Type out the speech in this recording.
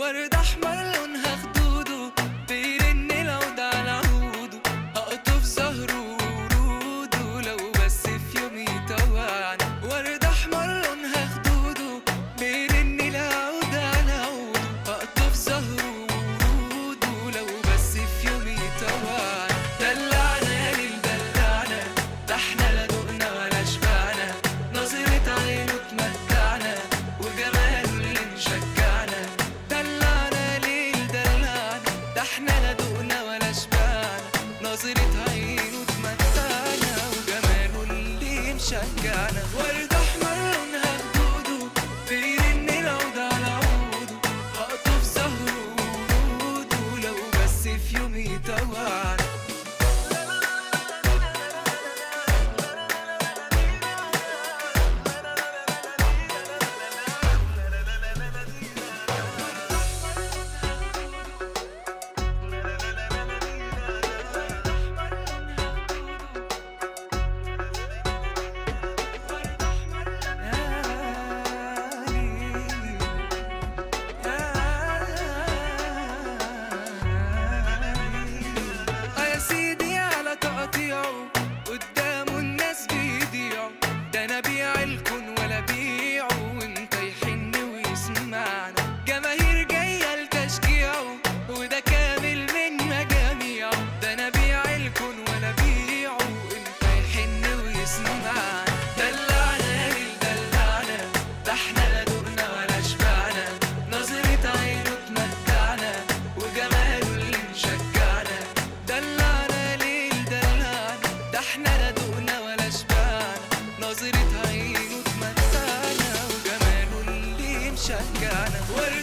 ورد احمر لونها خدوده بيرن العود على عوده هقطف زهره ووروده لو بس في يوم يطوعنا ورد احمر لونها خدوده بيرن العود على عوده هقطف زهره ووروده لو بس في يوم يطوعنا دلعنا يا ليل دلعنا ده احنا لا دقنا ولا شبعنا نظرة عينه تمتعنا وجماله اللي مشجعنا دلعنا يا ليل دلعنا ده احنا لا دقنا ولا شبعنا نظرة عينه تمتعنا وجماله اللي مشجعنا ورد احمر لونها خدوده بيرن العود على عوده هقطف زهره ووروده لو بس في يوم يطوعنا يا سيدي على تقطيعه قدامه الناس بيضيعوا ده انا بيع الكون ولا بيعه وانت يحن ويسمعنا جماهير جايه لتشجيعه وده كامل من مجاميعه ده انا بيع الكون ولا بيعه وانت يحن ويسمعنا دلعنا يا ليل دلعنا ده احنا لا دقنا ولا شبعنا نظرة عينه تمتعنا وجماله اللي مشجعنا دلعنا يا ليل دلعنا ده احنا لا دقنا ولا شبعنا نظرة عينه تمتعنا وجماله اللي مشجعنا ورد